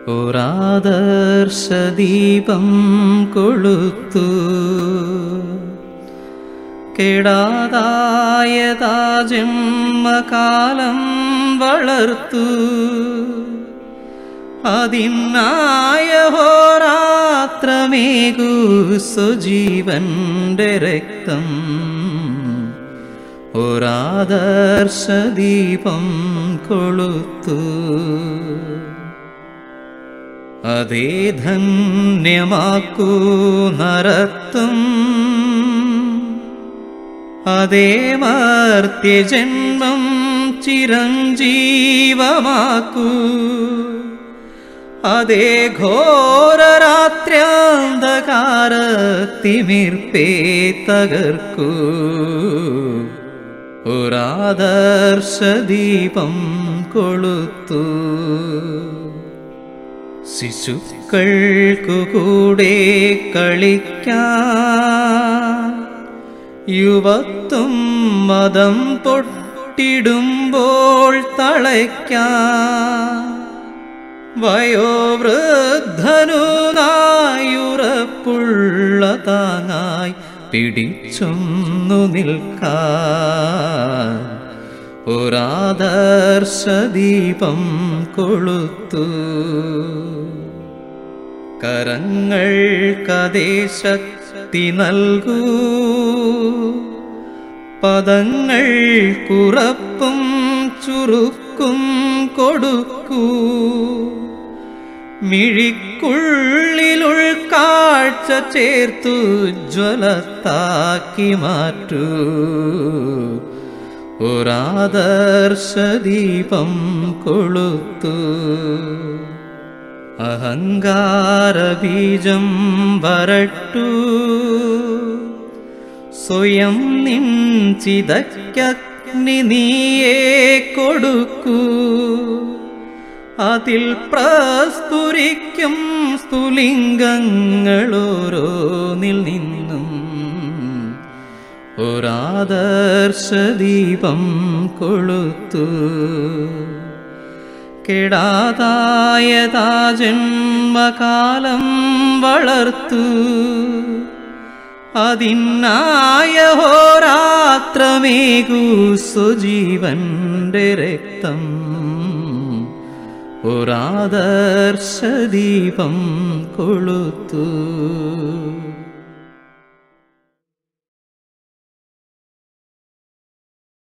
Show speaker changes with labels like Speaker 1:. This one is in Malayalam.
Speaker 1: ഒരാദർശദീപം കൊളുത്തു കെടാതായതാ ജന്മകാലം വളർത്തു അതിനായ ഹോരാത്രമേകൂ സുജീവന്റെ രക്തം ഒരാദർശദീപം കൊളുത്തു അതേ ധന്യമാക്കൂ നരത്തും അതേ മർത്യജന്മം ചിരഞ്ജീവമാക്കൂ അതേ ഘോരരാത്ര്യാന്ധകാരത്തിമിർപ്പേ തകർക്കൂ ഒരാദർശദീപം കൊളുത്തു ശിശുക്കൾക്കു കൂടെ കളിക്കാൻ യുവത്വം മതം പൊട്ടിടുമ്പോൾ തളയ്ക്കാൻ വയോവൃദ്ധനു നായുറപ്പുള്ള താങ്ങായി പിടിച്ചൊന്നു നിൽക്കാൻ ഒരാദർശദീപം കൊളുത്തു കരങ്ങൾക്കതേ ശക്തി നൽകൂ പദങ്ങൾ കുറപ്പും ചുരുക്കും കൊടുക്കൂ മിഴിക്കുള്ളിലുൾക്കാഴ്ച ചേർത്തു ജ്വലത്താക്കി മാറ്റൂ ഒരാദർശദീപം കൊളുത്തു അഹങ്കാരബീജം വരട്ടു സ്വയം നിഞ്ചിതയ്ക്കഗ്നി നീയേ കൊടുക്കൂ അതിൽ പ്രസ്ഫുരിക്കും സ്ഫുലിംഗങ്ങളോരോന്നിൽ നിന്നും ഒരാദർശദീപം കൊളുത്തു കെടാതായതാ ജന്മകാലം വളർത്തു അതിനായ ഹോരാത്രമേകൂ സുജീവന്റെ രക്തം ഒരാദർശദീപം കൊളുത്തു